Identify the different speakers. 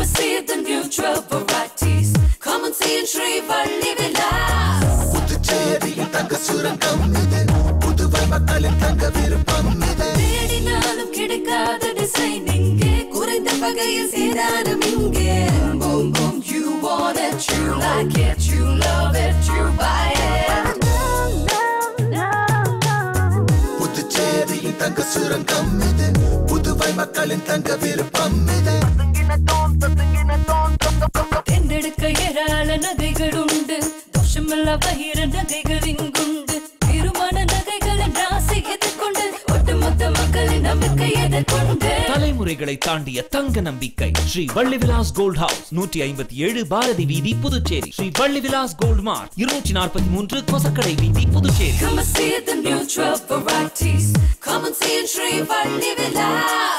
Speaker 1: Come and see the neutral varieties. Come and see in Sri Valli Vilas.
Speaker 2: புதுச்சேரியின் தங்க சுரங்கம் இது புதுவை மக்களின் தங்க விருப்பம் இது
Speaker 1: தேடினாலும் கிடைக்காத டிசைன் இங்கே குறைந்த வகையில் சேதாரம் இங்கே Boom boom you want it you like it you love it you buy it
Speaker 2: புதுச்சேரியின் தங்க சுரங்கம் இது புதுவை மக்களின் தங்க விருப்பம் இது
Speaker 1: தேர்ந்தெடுக்க ஏராள நகைகள் உண்டு தோஷமில்லா பகிர நகைகள் இங்குண்டு திருமண நகைகளின் ராசி எதிர்கொண்டு ஒட்டுமொத்த மக்களின் நம்பிக்கை எதிர்கொண்டு
Speaker 3: தலைமுறைகளை தாண்டிய தங்க நம்பிக்கை ஸ்ரீ வள்ளி விலாஸ் கோல்ட் ஹவுஸ் நூற்றி ஐம்பத்தி ஏழு பாரதி வீதி புதுச்சேரி ஸ்ரீ வள்ளி விலாஸ் கோல்ட் மார்ட் இருநூற்றி நாற்பத்தி மூன்று கொசக்கடை வீதி Puducherry
Speaker 1: Come and see the neutral varieties. Come and see in Sri Valli Vilas.